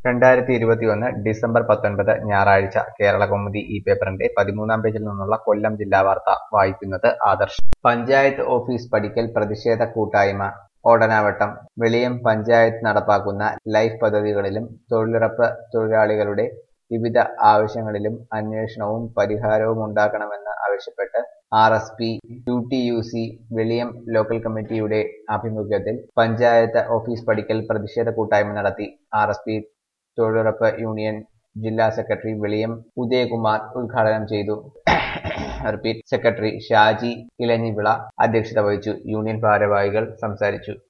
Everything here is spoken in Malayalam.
രണ്ടായിരത്തി ഇരുപത്തിയൊന്ന് ഡിസംബർ പത്തൊൻപത് ഞായറാഴ്ച കേരളകൗമുദി ഈ പേപ്പറിന്റെ പതിമൂന്നാം പേജിൽ നിന്നുള്ള കൊല്ലം ജില്ലാ വാർത്ത വായിക്കുന്നത് ആദർശ് പഞ്ചായത്ത് ഓഫീസ് പഠിക്കൽ പ്രതിഷേധ കൂട്ടായ്മ ഓടനാവട്ടം വെളിയം പഞ്ചായത്ത് നടപ്പാക്കുന്ന ലൈഫ് പദ്ധതികളിലും തൊഴിലുറപ്പ് തൊഴിലാളികളുടെ വിവിധ ആവശ്യങ്ങളിലും അന്വേഷണവും പരിഹാരവും ഉണ്ടാക്കണമെന്ന് ആവശ്യപ്പെട്ട് R S P U T U C Veliyam local കമ്മിറ്റിയുടെ ആഭിമുഖ്യത്തിൽ പഞ്ചായത്ത് ഓഫീസ് പഠിക്കൽ പ്രതിഷേധ കൂട്ടായ്മ നടത്തി ആർ എസ് പി തൊഴിലുറപ്പ് യൂണിയൻ ജില്ലാ സെക്രട്ടറി വെളിയം ഉദയകുമാർ ഉദ്ഘാടനം ചെയ്തു റിപ്പീറ്റ് സെക്രട്ടറി ഷാജി ഇലഞ്ഞിവിള അധ്യക്ഷത വഹിച്ചു യൂണിയൻ ഭാരവാഹികൾ സംസാരിച്ചു